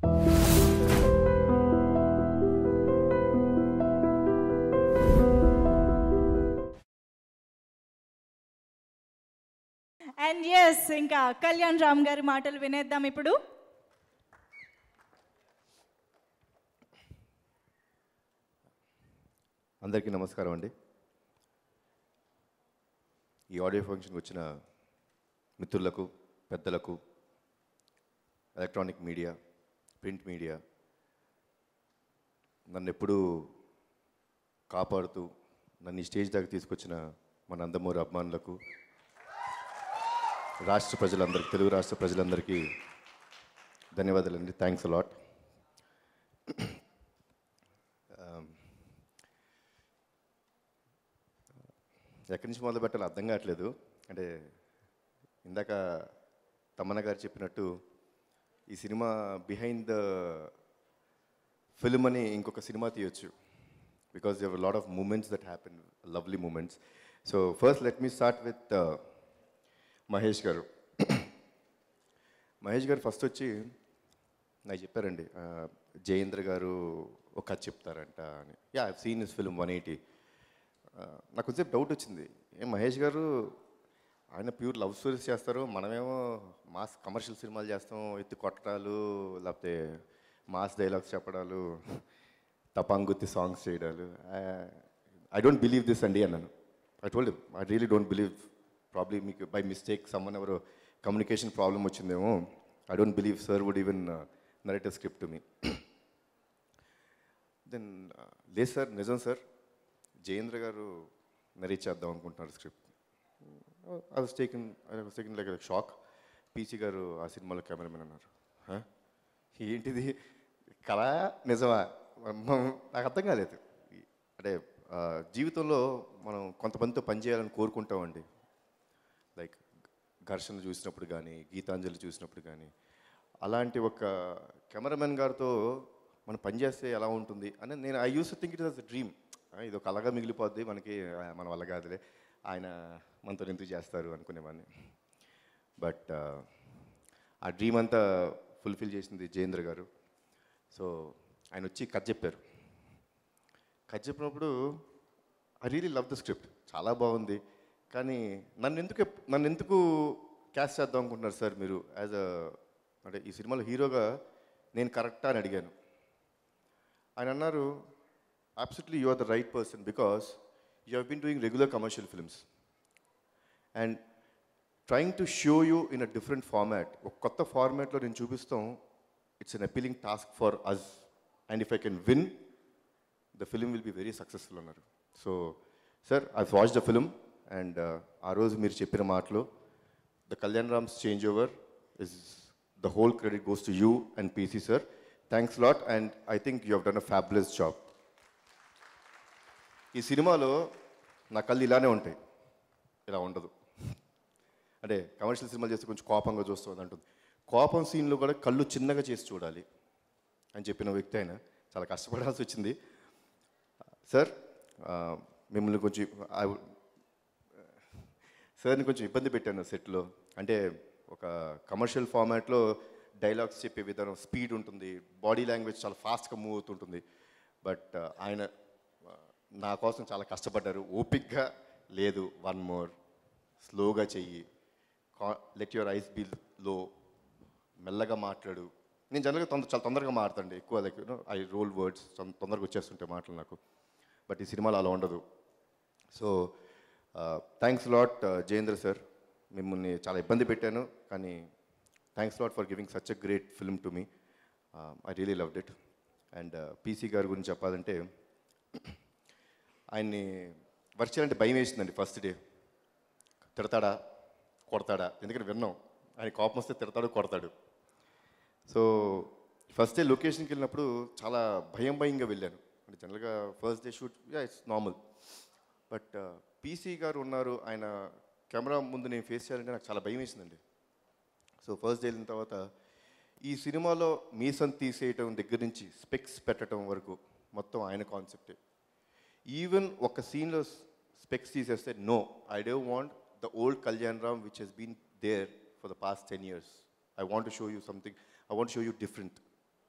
And yes ఇంకా కళ్యాణ్ రామ్ గారి మాటలు వినేద్దాం ఇప్పుడు అందరికీ నమస్కారం అండి ఈ ఆడియో ఫంక్షన్కి వచ్చిన మిత్రులకు పెద్దలకు ఎలక్ట్రానిక్ మీడియా ప్రింట్ మీడియా నన్ను ఎప్పుడూ కాపాడుతూ నన్ను ఈ స్టేజ్ దాకా తీసుకొచ్చిన మన నందమూరి అభిమానులకు రాష్ట్ర ప్రజలందరికీ తెలుగు రాష్ట్ర ప్రజలందరికీ ధన్యవాదాలండి థ్యాంక్స్ అలాట్ ఎక్కడి నుంచి మొదలు పెట్టాలో అర్థం కావట్లేదు అంటే ఇందాక తమ్మన్న గారు చెప్పినట్టు ఈ సినిమా బిహైండ్ ద ఫిల్మ్ అని ఇంకొక సినిమా తీయొచ్చు because there lot of moments that happen lovely moments so first let me start with Mahesh గారు మహేష్ గారు ఫస్ట్ వచ్చి నాకు చెప్పారండి ఆ, జయేంద్ర గారు ఒక కథ చెప్తారంట అని yeah I seen is film one eighty నాకు కొంచెం డౌట్ వచ్చింది ఏం మహేష్ గారు ఆయన ప్యూర్ లవ్ స్టోరీస్ చేస్తారు మనమేమో మాస్ కమర్షియల్ సినిమాలు చేస్తాం ఎత్తి కొట్టడాలు లేకపోతే మాస్ డైలాగ్స్ చెప్పడాలు తపాంగుత్తి సాంగ్స్ చేయడాలు ఐ డోంట్ బిలీవ్ దిస్ అండి అన్నాను I told I really don't believe probably మీకు బై మిస్టేక్ సమ్మన్ ఎవరు కమ్యూనికేషన్ ప్రాబ్లం వచ్చిందేమో I don't believe sir would even narrate script to me then లేదు సార్ నిజం సార్ జయేంద్ర గారు నరేట్ చేద్దాం అనుకుంటున్నారు script I was taken I was taken like shock PC గారు ఆ సినిమాలో కెమెరామెన్ అన్నారు "Huh? ఏంటిది కళా నిజమా మ- నాకు అర్థం కాలేదు అంటే ఆ, జీవితంలో మనం కొంతమందితో పనిచేయాలని కోరుకుంటామండి లైక్ ఘర్షణ చూసినప్పుడు కానీ గీతాంజలి చూసినప్పుడు కానీ అలాంటి ఒక కెమెరామెన్ గారితో మనం పనిచేస్తే ఎలా ఉంటుంది అని నేను I use think it as dream ఇది ఒక అలాగా మిగిలిపోద్ది మనకి ఆ, మన వల్ల కాదులే ఆయన మనతో ఎందుకు చేస్తారు అనుకునేవాడిని బట్ ఆ డ్రీమ్ అంతా ఫుల్ఫిల్ చేసింది జయేంద్ర గారు సో ఆయన వచ్చి కథ చెప్పారు కథ చెప్పినప్పుడు I really love the script చాలా బాగుంది కానీ నన్ను ఎందుకు ఎప్- నన్ను ఎందుకు క్యాస్ట్ చేద్దాం అనుకుంటున్నారు సార్ మీరు యాజ్ అ అంటే ఈ సినిమాలో హీరోగా నేను కరెక్టా అని అడిగాను ఆయన అన్నారు absolutely you are the right person because you have been doing regular commercial films and trying to show you in a different format ఒక కొత్త ఫార్మాట్లో నేను చూపిస్తాం it's an appealing task for us and if I can win the film will be very successful అన్నారు so sir I watch the film and ఆ రోజు మీరు చెప్పిన మాటలు the Kalyan Ram's change over is the whole credit goes to you and PC sir thanks lot and I think you have done a fabulous job ఈ సినిమాలో నా కళ్ళు ఇలానే ఉంటాయి ఇలా ఉండదు అంటే కమర్షియల్ సినిమాలు చేస్తే కొంచెం కోపంగా చూస్తుంది అంటుంది కోపం సీన్లో కూడా కళ్ళు చిన్నగా చేసి చూడాలి అని చెప్పిన వ్యక్తి ఆయన చాలా కష్టపడాల్సి వచ్చింది సార్ ఆ, మిమ్మల్ని కొంచెం I- సార్ని కొంచెం ఇబ్బంది పెట్టాను సెట్లో అంటే ఒక కమర్షియల్ ఫార్మాట్లో డైలాగ్స్ చెప్పే విధానం స్పీడ్ ఉంటుంది బాడీ లాంగ్వేజ్ చాలా ఫాస్ట్గా మూవ్ అవుతుంటుంది బట్ ఆయన ఆ, నా కోసం చాలా కష్టపడ్డారు ఓపిక్గా లేదు వన్ మోర్ స్లోగా చెయ్యి లెట్ యువర్ ఐస్ బి లో మెల్లగా మాట్లాడు నేను జనరల్గా తొందర చాలా తొందరగా మాట్లాడండి ఎక్కువ లైక్ ఐ రోల్ వర్డ్స్ తొందరగా వచ్చేస్తుంటే మాటలు నాకు బట్ ఈ సినిమాలో అలా ఉండదు so thanks lot Jayendra sir మిమ్మల్ని చాలా ఇబ్బంది పెట్టాను కానీ thanks lot for giving such a great film to me I really loved it and PC గారి గురించి చెప్పాలంటే ఆయన్ని వర్క్ చేయాలంటే భయం వేసిందండి ఫస్ట్ డే తిడతాడా కొడతాడా ఎందుకంటే విన్నాం ఆయన కోపం వస్తే తిడతాడు కొడతాడు సో ఫస్ట్ డే లొకేషన్కి వెళ్ళినప్పుడు చాలా భయం భయంగా వెళ్ళాను అంటే జనరల్గా first day shoot yeah it's normal but PC garu ఉన్నారు ఆయన కెమెరా ముందు నేను ఫేస్ చేయాలంటే నాకు చాలా భయం వేసిందండి సో ఫస్ట్ డే వెళ్ళిన తర్వాత ఈ సినిమాలో మీసం తీసేయటం దగ్గర నుంచి స్పెక్స్ పెట్టడం వరకు మొత్తం ఆయన కాన్సెప్టే ఈవెన్ ఒక సీన్లో స్పెక్స్ తీసేస్తే no I do want the old Kalyan Ram which he's been there for the past ten years I want show you something I want show you different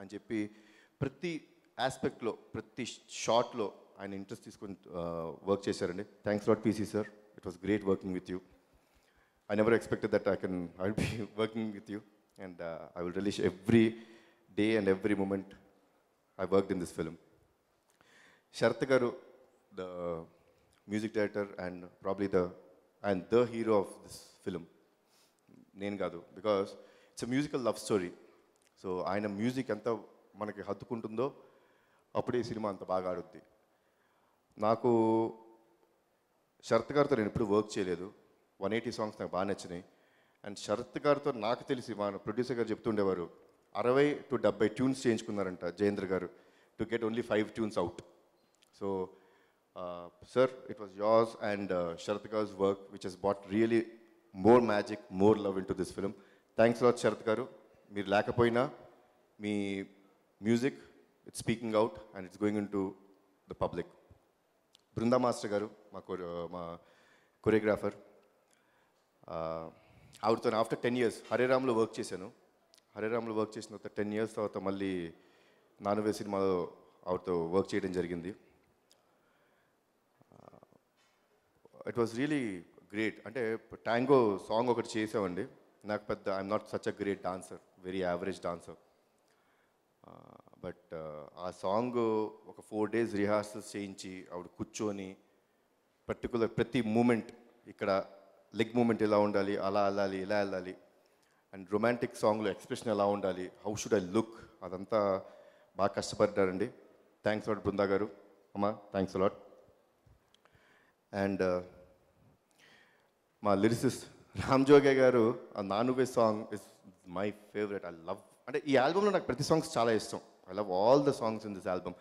అని చెప్పి ప్రతి ఆస్పెక్ట్లో ప్రతి షార్ట్లో ఆయన ఇంట్రెస్ట్ తీసుకొని వర్క్ చేశారండి thanks lot PC sir it was great working with you I never expected that I can I'll be working with you, and uh, I will relish every day and every moment I worked in this film. Sharth Garu, the music director and probably the and the hero of this film, నేను కాదు because it's a musical love story so ఆయన music ఎంత మనకి హత్తుకుంటుందో అప్పుడే ఈ cinema అంత బాగా ఆడుద్ది నాకు శరత్ గారితో నేను ఎప్పుడు వర్క్ చేయలేదు వన్ ఎయిటీ సాంగ్స్ నాకు బాగా నచ్చినాయి అండ్ శరత్ గారితో నాకు తెలిసి మా ప్రొడ్యూసర్ గారు చెప్తుండేవారు అరవై టు డెబ్బై ట్యూన్స్ చేయించుకున్నారంట Jayendra garu to get only five tunes out so sir it was yours and Sarath గార్స్ work which he's bought really more magic more love in to this film thanks lot Sarath garu మీరు లేకపోయినా మీ music it's speaking out and it's going in to the public Brinda master garu మా కొరి మా choreographer ఆవిడతో after ten years హరేరామ్లో work చేశాను హరేరామ్లో వర్క్ చేసిన తర్వాత టెన్ ఇయర్స్ తర్వాత మళ్ళీ నానువే సినిమాలో ఆవిడతో వర్క్ చేయడం జరిగింది ఇట్ వాస్ రియలీ గ్రేట్ అంటే ట్యాంగో సాంగ్ ఒకటి చేసామండి నాకు పెద్ద I'm not such a great dancer very average dancer but ఆ సాంగ్ ఒక ఫోర్ డేస్ రిహార్సల్స్ చేయించి ఆవిడ కూర్చొని పర్టికులర్ ప్రతి మూమెంట్ ఇక్కడ లెగ్ మూమెంట్ ఎలా ఉండాలి అలా వెళ్ళాలి ఇలా వెళ్ళాలి అండ్ రొమాంటిక్ సాంగ్లో ఎక్స్ప్రెషన్ ఎలా ఉండాలి హౌ షుడ్ ఐ లుక్ అదంతా బాగా కష్టపడ్డారండి థ్యాంక్స్ లాట్ బృందా గారు అమ్మా థ్యాంక్స్ లాట్ అండ్ మా లిరిసిస్ట్ రామ్ జోగే గారు ఆ Nanuvve song is my favourite I love అంటే ఈ ఆల్బంలో నాకు ప్రతి సాంగ్స్ చాలా ఇష్టం I love all the songs in this album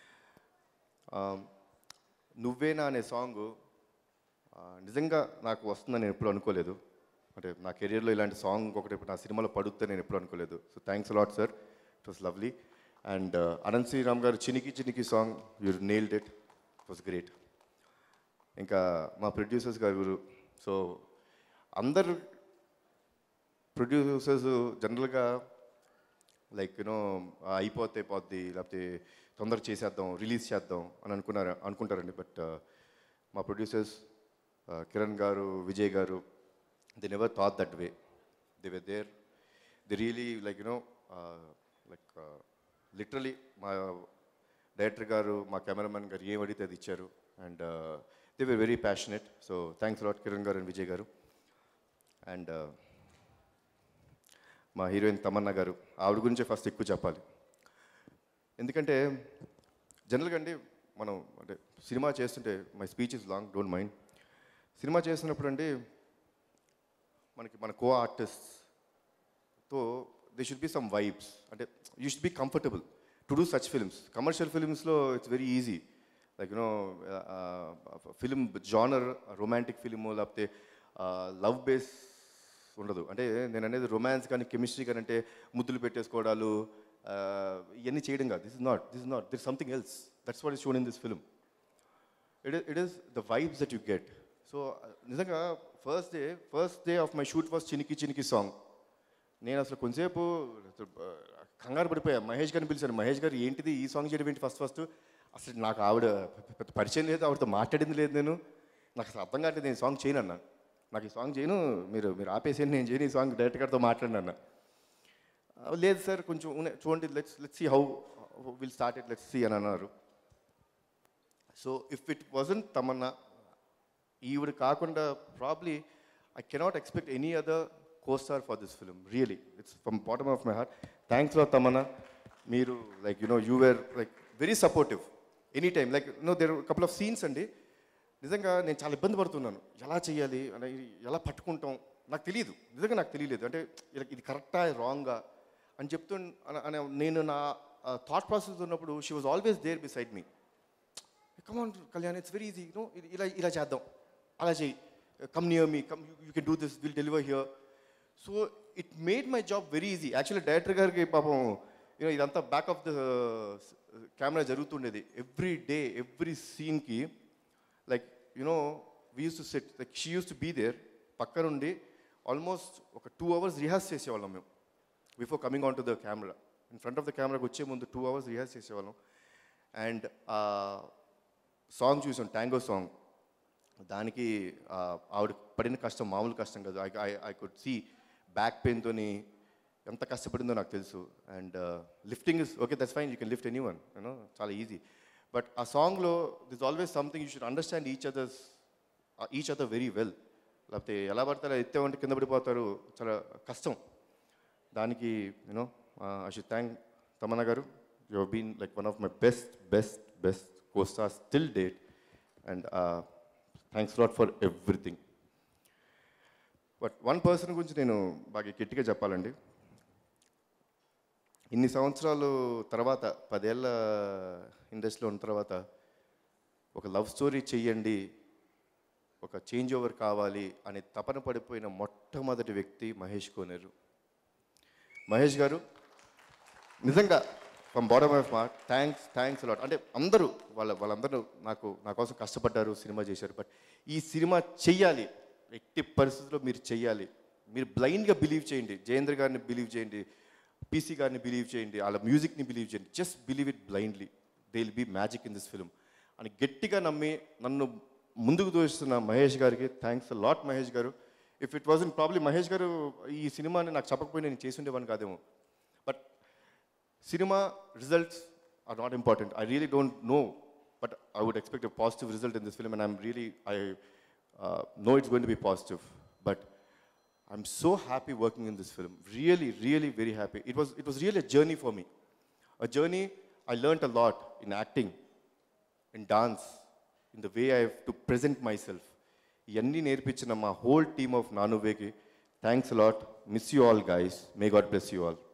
నువ్వేనా అనే సాంగ్ నిజంగా నాకు వస్తుందని నేను ఎప్పుడు అనుకోలేదు అంటే నా కెరియర్లో ఇలాంటి సాంగ్ ఒకటి నా సినిమాలో పడుద్దని నేను ఎప్పుడు అనుకోలేదు so thanks lot sir it was lovely and Ananth Sriram garu చినికి చినికి song you nailed it it was great ఇంకా మా ప్రొడ్యూసర్స్ గారు సో అందరు ప్రొడ్యూసర్స్ జనరల్గా లైక్ యూనో అయిపోతే పోద్ది లేకపోతే తొందర చేసేద్దాం రిలీజ్ చేద్దాం అని అనుకున్నారు అనుకుంటారండి బట్ మా producers Kiran garu Vijay garu they never thought that way they way there they really like you know like literally మా డైరెక్టర్ గారు మా కెమెరామెన్ గారు ఏం అడిగితే అది ఇచ్చారు and they were very passionate so thanks lot Kiran garu and Vijay గారు అండ్ మా హీరోయిన్ తమన్నా గారు ఆవిడ గురించే ఫస్ట్ ఎక్కువ చెప్పాలి ఎందుకంటే జనరల్గా అండి మనం అంటే సినిమా చేస్తుంటే my speech is long don't mind సినిమా చేస్తున్నప్పుడు అండి మనకి మన కో ఆర్టిస్ట్తో they should be some vibes అంటే you should be comfortable to do such films commercial ఫిల్మ్స్లో it's very easy like you know film genre romantic film లేకపోతే లవ్ బేస్ ఉండదు అంటే నేను అనేది రొమాన్స్ కానీ కెమిస్ట్రీ కానీ అంటే ముద్దులు పెట్టేసుకోవడాలు ఇవన్నీ చేయడం కాదు this is not this is not this something else that's what is shown in this film it it is the vibes that you get so నిజంగా first day first day of my shoot was చినికి చినికి song నేను అసలు కొంచెంసేపు కంగారు పడిపోయా మహేష్ గారిని పిలిచాను మహేష్ గారు ఏంటిది ఈ సాంగ్ చేయడం ఏంటి ఫస్ట్ ఫస్ట్ అసలు నాకు ఆవిడ పెద్ద పరిచయం లేదు ఆవిడతో మాట్లాడింది లేదు నేను నాకు అసలు అర్థం కావట్లేదు నేను సాంగ్ చేయను అన్నా నాకు ఈ సాంగ్ చేయను మీరు మీరు ఆపేసేయండి నేను చేయను ఈ సాంగ్ డైరెక్టర్ గారితో మాట్లాడిన అన్న లేదు సార్ కొంచెం ఉన్నాయి చూడండి let's let's see how will start it let's see అని అన్నారు so if it wasn't Tamannaah ఈవిడ కాకుండా probably I cannot expect any other costar for this film really it's from bottom of my heart thanks for Tamannaah మీరు like you know you were like very supportive any time like no there couple of scenes అండి నిజంగా నేను చాలా ఇబ్బంది పడుతున్నాను ఎలా చేయాలి అని ఎలా పట్టుకుంటాం నాకు తెలియదు నిజంగా నాకు తెలియలేదు అంటే ఇలా ఇది కరెక్టా రాంగా అని చెప్తూ అన- అన- నేను నా థాట్ ప్రాసెస్ ఉన్నప్పుడు she was always there beside me come on Kalyan it's very easy no ఇలా ఇలా చేద్దాం అలా చేయి come near me come you can do this will deliver here so it made my job very easy actually director గారికి పాపం you know ఇదంతా back of the camera జరుగుతుండేది every day every సీన్కి like you know we use to set like she use to be there పక్క నుండి almost ఒక two hours rehearse చేసేవాళ్ళం మేము before coming on to the camera in front of the కెమెరాకి వచ్చే ముందు టూ అవర్స్ రిహార్స్ చేసేవాళ్ళం అండ్ ఆ సాంగ్ చూసాం ట్యాంగో సాంగ్ దానికి ఆ, ఆవిడ పడిన కష్టం మామూలు కష్టం కాదు I I I could see back పెయిన్తోని ఎంత కష్టపడిందో నాకు తెలుసు and lifting is okay that's fine you can lift any one you know చాలా ఈజీ బట్ ఆ సాంగ్లో this always something you should understand each others each other very well లేకపోతే ఎలా పడితే అలా ఎత్తే కింద పడిపోతారు చాలా కష్టం దానికి you know I should thank Tamannaah garu you have been like one of my best best best costar still date and thanks lot for everything but one person గురించి నేను బాగా గట్టిగా చెప్పాలండి ఇన్ని సంవత్సరాలు తర్వాత పదేళ్ళ ఇండస్ట్రీలో ఉన్న తర్వాత ఒక లవ్ స్టోరీ చెయ్యండి ఒక చేంజ్ ఓవర్ కావాలి అనే తపన పడిపోయిన మొట్టమొదటి వ్యక్తి మహేష్ కోనేరు మహేష్ గారు నిజంగా ఫ్రమ్ బాటమ్ ఆఫ్ మా థ్యాంక్స్ థ్యాంక్స్ అలాట్ అంటే అందరూ వాళ్ళ వాళ్ళందరూ నాకు నా కోసం కష్టపడ్డారు సినిమా చేశారు బట్ ఈ సినిమా చెయ్యాలి ఎట్టి పరిస్థితుల్లో మీరు చెయ్యాలి మీరు బ్లైండ్గా బిలీవ్ చేయండి జయేంద్ర గారిని బిలీవ్ చేయండి పీసీ గారిని బిలీవ్ చేయండి వాళ్ళ మ్యూజిక్ని బిలీవ్ చేయండి just believe it blindly they will be magic in this film అని గట్టిగా నమ్మి నన్ను ముందుకు దోస్తున్న మహేష్ గారికి thanks lot Mahesh garu if it was in probably Mahesh garu ఈ సినిమాని నాకు చెప్పకపోయినా నేను చేసి ఉండేవాడిని కాదేమో but cinema results are not important. I really don't know, but I would expect a positive result in this film, and I'm really, I uh, know it's going to be positive. But I'm so happy working in this film. Really, really very happy. It was, it was really a journey for me. A journey I learned a lot in acting, in dance, in the way I have to present myself. ఇవన్నీ నేర్పించిన మా whole team of నానువేకి thanks a lot miss you all guys may God bless you all